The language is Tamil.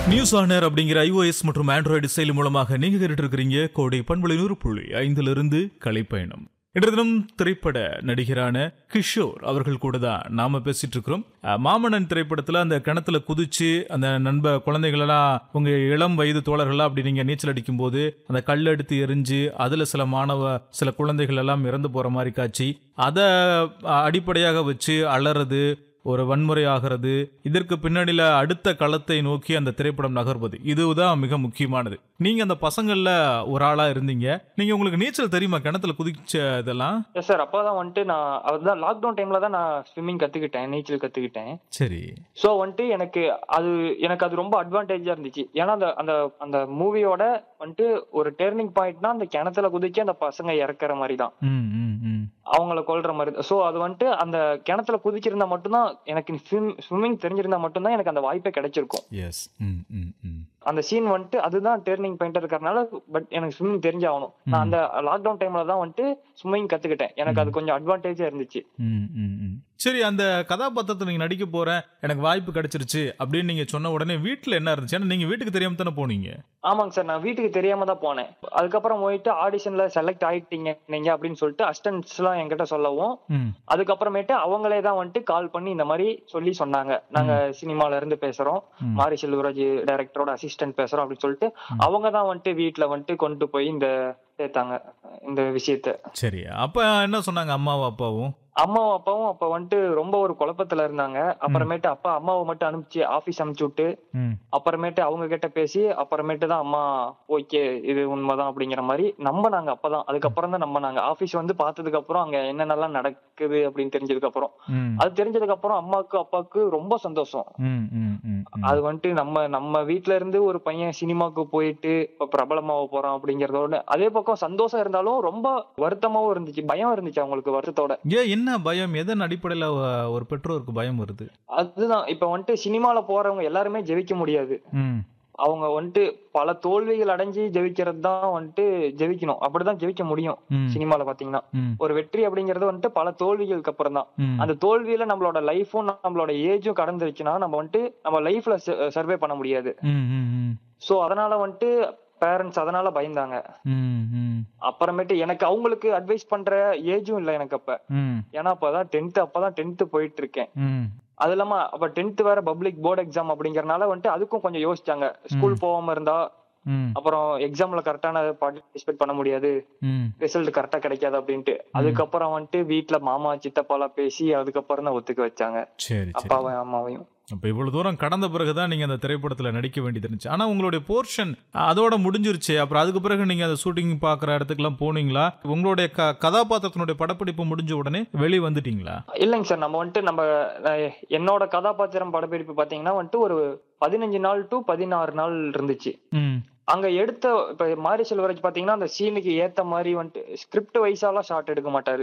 நியூஸ் ஆனர் அப்படிங்கிற iOS மற்றும் ஆண்ட்ராய்டு செயலி மூலமாக நீங்க கேட்டு இருக்கிறீங்க கோடை பண்பலை நூறு புள்ளி ஐந்துல இருந்து கலைப்பயணம் இன்றைய தினம் திரைப்பட நடிகரான கிஷோர் அவர்கள் கூட தான் நாம பேசிட்டு இருக்கிறோம் அஹ், மாமன்னன் திரைப்படத்துல அந்த கிணத்துல குதிச்சு அந்த நண்ப குழந்தைகளெல்லாம் உங்க இளம் வயது தோழர்களா அப்படி நீங்க நீச்சல் அடிக்கும் போது அந்த கல் எடுத்து எரிஞ்சு அதுல சில மாணவ சில குழந்தைகள் எல்லாம் இறந்து போற மாதிரி காட்சி அதை அடிப்படையாக வச்சு அலறது ஒரு வன்முறை ஆகிறது இதற்கு பின்னாடில அடுத்த களத்தை நோக்கி அந்த திரைப்படம் நகர்வது இதுதான் மிக முக்கியமானது நீங்க அந்த பசங்கள்ல ஒரு ஆளா இருந்தீங்க நீங்க உங்களுக்கு நீச்சல் தெரியுமா கிணத்துல குதிச்ச இதெல்லாம் எஸ் சார் அப்பதான் வந்துட்டு நான் அதுதான் லாக்டவுன் டைம்ல தான் நான் ஸ்விம்மிங் கத்துக்கிட்டேன் நீச்சல் கத்துக்கிட்டேன் சரி ஸோ வந்துட்டு எனக்கு அது எனக்கு அது ரொம்ப அட்வான்டேஜா இருந்துச்சு ஏன்னா அந்த அந்த அந்த மூவியோட வந்துட்டு ஒரு டேர்னிங் பாயிண்ட்னா அந்த கிணத்துல குதிச்சு அந்த பசங்க இறக்குற மாதிரி தான் ம் ம் ம் அவங்கள கொல்ற மாதிரி ஸோ அது வந்துட்டு அந்த கிணத்துல குதிச்சிருந்தா மட்டும்தான் எனக்கு ஸ்விம்மிங் தெரிஞ்சிருந்தா மட்டும்தான் எனக்கு அந்த வாய்ப்பே கிடைச்சிருக்கும் எஸ் ம் ம் ம் அந்த சீன் வந்துட்டு அதுதான் டேர்னிங் பாயிண்ட் இருக்கிறதுனால பட் எனக்கு ஸ்விம்மிங் தெரிஞ்சாகணும் நான் அந்த லாக்டவுன் டைம்ல தான் வந்துட்டு ஸ்விம்மிங் கத்துக்கிட்டேன் எனக்கு அது கொஞ்சம் அட்வான்டேஜா இருந்துச்சு ம், ம், ம். சரி அந்த கதாபாத்திரத்தை நீங்க நடிக்க போறேன் எனக்கு வாய்ப்பு கிடைச்சிருச்சு அப்படின்னு நீங்க சொன்ன உடனே வீட்டுல என்ன இருந்துச்சு ஏன்னா நீங்க வீட்டுக்கு தெரியாம தானே போனீங்க ஆமாங்க சார் நான் வீட்டுக்கு தெரியாம தான் போனேன் அதுக்கப்புறம் போயிட்டு ஆடிஷன்ல செலக்ட் ஆயிட்டீங்க நீங்க அப்படின்னு சொல்லிட்டு அசிஸ்டன்ட்ஸ் எல்லாம் என்கிட்ட சொல்லவும் ம் அதுக்கப்புறமேட்டு அவங்களே தான் வந்துட்டு கால் பண்ணி இந்த மாதிரி சொல்லி சொன்னாங்க நாங்க சினிமால இருந்து பேசுறோம் ம். மாரி செல்வராஜ் டைரக்டரோட அசிஸ்டன்ட் பேசுறோம் அப்படின்னு சொல்லிட்டு அவங்க தான் வந்துட்டு வீட்டுல வந்துட்டு கொண்டு போய் இந்த சேர்த்தாங்க இந்த விஷயத்த சரி அப்ப என்ன சொன்னாங்க அம்மாவும் அப்பாவும் அம்மாவும் அப்பாவும் அப்ப வந்துட்டு ரொம்ப ஒரு குழப்பத்துல இருந்தாங்க அப்புறமேட்டு அப்பா அம்மாவை மட்டும் அனுப்பிச்சு ஆபீஸ் அனுப்பிச்சு விட்டு ம் அப்புறமேட்டு அவங்க கிட்ட பேசி அப்புறமேட்டு தான் அம்மா ஓகே இது உண்மைதான் அப்படிங்கிற மாதிரி நம்பினாங்க அப்பதான் அதுக்கப்புறம் தான் நம்பினாங்க ஆபீஸ் வந்து பார்த்ததுக்கு அப்புறம் அங்க என்னென்னலாம் நடக்குது அப்படின்னு தெரிஞ்சதுக்கு அப்புறம் ம் அது தெரிஞ்சதுக்கு அப்புறம் அம்மாவுக்கு அப்பாவுக்கு ரொம்ப சந்தோஷம் ம் ம் ம் ம். அது வந்துட்டு நம்ம நம்ம வீட்ல இருந்து ஒரு பையன் சினிமாக்கு போயிட்டு இப்ப பிரபலமாக போறான் அப்படிங்கறதோட அதே பக்கம் சந்தோஷம் இருந்தாலும் ரொம்ப வருத்தமாவும் இருந்துச்சு பயம் இருந்துச்சு அவங்களுக்கு வருத்தத்தோட ஏன் என்ன பயம் எதன் அடிப்படையில அஹ், ஒரு பெற்றோருக்கு பயம் வருது அதுதான் இப்ப வந்துட்டு சினிமால போறவங்க எல்லாருமே ஜெயிக்க முடியாது ம் அவங்க வந்துட்டு பல தோல்விகள் அடைஞ்சு ஜெயிக்கிறது தான் வந்துட்டு ஜெயிக்கணும் அப்படிதான் ஜெயிக்க முடியும் ம் சினிமால பாத்தீங்கன்னா ம் ஒரு வெற்றி அப்படிங்கறது வந்துட்டு பல தோல்விகளுக்கு அப்புறம் தான் ம். அந்த தோல்வியில நம்மளோட லைஃபும் நம்மளோட ஏஜும் கடந்துருச்சுன்னா நம்ம வந்துட்டு நம்ம லைஃப்ல சர்வே பண்ண முடியாது ம் ம் ம் சோ அதனால வந்துட்டு பேரண்ட்ஸ் அதனால பயந்தாங்க ம் ம் அப்புறமேட்டு எனக்கு அவங்களுக்கு அட்வைஸ் பண்ற ஏஜும் இல்ல எனக்கு அப்ப ம் ஏன்னா அப்பதான் டென்த் அப்பதான் டென்த் போயிட்டு இருக்கேன் ம் அது இல்லாம அப்ப டென்த் வேற பப்ளிக் போர்டு எக்ஸாம் அப்படிங்கறனால வந்துட்டு அதுக்கும் கொஞ்சம் யோசிச்சாங்க ஸ்கூல் போகாம இருந்தா ம் அப்புறம் எக்ஸாம்ல கரெக்டான பார்ட்டிசிபேட் பண்ண முடியாது ம் ரிசல்ட் கரெக்டா கிடைக்காது அப்படின்ட்டு அதுக்கப்புறம் வந்துட்டு வீட்ல மாமா சித்தப்பாலாம் பேசி அதுக்கப்புறம் தான் ஒத்துக்க வச்சாங்க சரி சரி அப்பாவையும் அம்மாவையும் அப்ப இவ்வளவு தூரம் கடந்த பிறகுதான் நீங்க அந்த திரைப்படத்துல நடிக்க வேண்டியது இருந்துச்சு ஆனா உங்களுடைய போர்ஷன் அதோட முடிஞ்சிருச்சு அப்புறம் அதுக்கு பிறகு நீங்க அந்த ஷூட்டிங் பாக்குற இடத்துக்குலாம் போனீங்களா உங்களுடைய க- கதாபாத்திரத்தினுடைய படப்பிடிப்பு முடிஞ்ச உடனே வெளியே வந்துட்டீங்களா இல்லைங்க சார் நம்ம வந்துட்டு நம்ம அஹ், என்னோட கதாபாத்திரம் படப்பிடிப்பு பாத்தீங்கன்னா வந்துட்டு ஒரு பதினஞ்சு நாள் டு பதினாறு நாள் இருந்துச்சு ம் அங்க எடுத்த இப்ப மாரி செல்வராஜ் பாத்தீங்கன்னா அந்த சீனுக்கு ஏத்த மாதிரி வந்துட்டு ஸ்கிரிப்ட் வைஸாலாம் ஷாட் எடுக்க மாட்டாரு